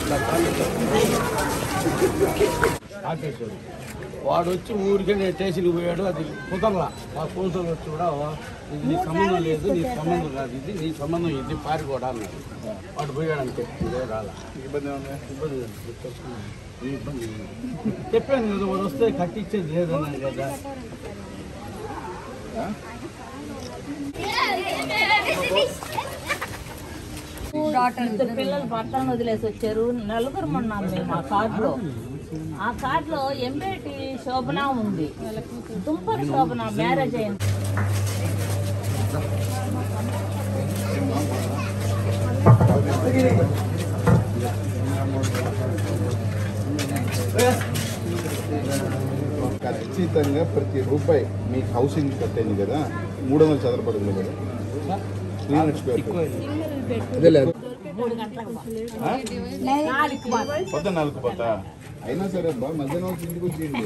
ఆపేశాడు వాడు వచ్చి ఊరికే నేను స్టేషన్కి పోయాడు అది కుదరలా మా కూతురు వచ్చి కూడా ఇది నీ సంబంధం లేదు నీ సంబంధం కాదు ఇది నీ సంబంధం ఇది పారి కూడా అన్నాడు వాడు పోయాడు అంతే ఇదే రాలా ఇబ్బంది ఏముంది ఇబ్బంది లేదు. ఈ ఇబ్బంది లేదు. చెప్పాను కదా వాడు వస్తే కట్టించేది లేదన్నాను కదా ఇద్దరు పిల్లలు పట్టాలను వదిలేసి వచ్చారు నలుగురు ఉన్నాం మేము ఆ కార్డులో ఆ కార్డులో ఎంబేటి శోభన ఉంది దుంపర్ శోభన మ్యారేజ్ అయింది ఖచ్చితంగా ప్రతి రూపాయి మీకు హౌసింగ్ కట్టేది కదా మూడు వందల చదరపడింది కదా త్రీ హండ్రెడ్ స్క్వేర్ ఫీట్ మూడు గంటలకు బా. నాలుగు బా. పొద్దున్న నాలుగు పోతా అయినా సరే అబ్బా మధ్యాహ్నం వచ్చి ఇంటికి వచ్చింది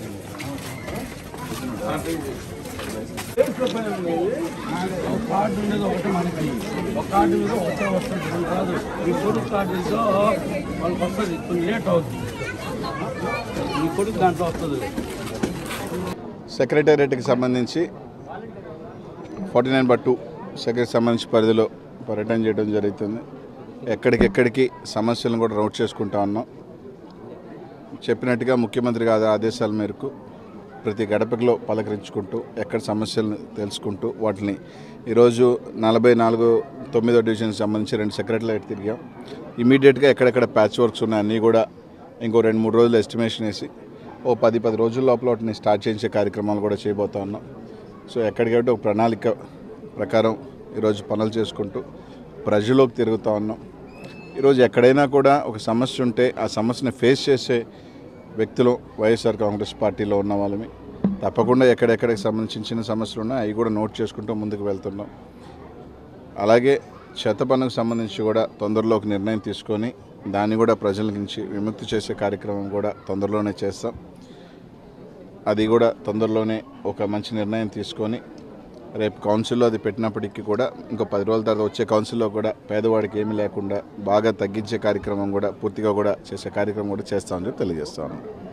ఒక కార్డు ఉండేది ఒకటి మనకి ఒక కార్డు మీద ఒకటే వస్తుంది ఇది కాదు ఈ కొడుకు కార్డు ఏదో వాళ్ళకి వస్తుంది కొంచెం లేట్ అవుతుంది ఈ కొడుకు దాంట్లో వస్తుంది సెక్రటేరియట్కి సంబంధించి forty nine but two secretary సంబంధించి పరిధిలో పర్యటన చేయడం జరుగుతుంది ఎక్కడికెక్కడికి సమస్యలను కూడా రౌట్ చేసుకుంటా ఉన్నాం చెప్పినట్టుగా ముఖ్యమంత్రి గారి ఆదేశాల మేరకు ప్రతి గడపలో పలకరించుకుంటూ ఎక్కడ సమస్యలను తెలుసుకుంటూ వాటిని ఈరోజు నలభై నాలుగు తొమ్మిదో డివిజన్కి సంబంధించి రెండు సెక్రటరీలు తిరిగాం ఇమీడియట్గా ఎక్కడెక్కడ ప్యాచ్ వర్క్స్ ఉన్నాయి అన్నీ కూడా ఇంకో రెండు మూడు రోజులు ఎస్టిమేషన్ వేసి ఓ పది పది రోజుల లోపల వాటిని స్టార్ట్ చేయించే కార్యక్రమాలు కూడా చేయబోతా ఉన్నాం సో ఎక్కడికక్కడ ఒక ప్రణాళిక ప్రకారం ఈరోజు పనులు చేసుకుంటూ ప్రజల్లోకి తిరుగుతూ ఉన్నాం ఈరోజు ఎక్కడైనా కూడా ఒక సమస్య ఉంటే ఆ సమస్యని ఫేస్ చేసే వ్యక్తులు వైఎస్ఆర్ కాంగ్రెస్ పార్టీలో ఉన్న వాళ్ళమి తప్పకుండా ఎక్కడెక్కడికి సంబంధించిన చిన్న సమస్యలు ఉన్నాయి అవి కూడా నోట్ చేసుకుంటూ ముందుకు వెళ్తున్నాం అలాగే చెత్త పన్నుకు సంబంధించి కూడా తొందరలో ఒక నిర్ణయం తీసుకొని దాన్ని కూడా ప్రజల నుంచి విముక్తి చేసే కార్యక్రమం కూడా తొందరలోనే చేస్తాం అది కూడా తొందరలోనే ఒక మంచి నిర్ణయం తీసుకొని రేపు కౌన్సిల్లో అది పెట్టినప్పటికీ కూడా ఇంకో పది రోజుల తర్వాత వచ్చే కౌన్సిల్లో కూడా పేదవాడికి ఏమీ లేకుండా బాగా తగ్గించే కార్యక్రమం కూడా పూర్తిగా కూడా చేసే కార్యక్రమం కూడా చేస్తామని చెప్పి తెలియజేస్తాను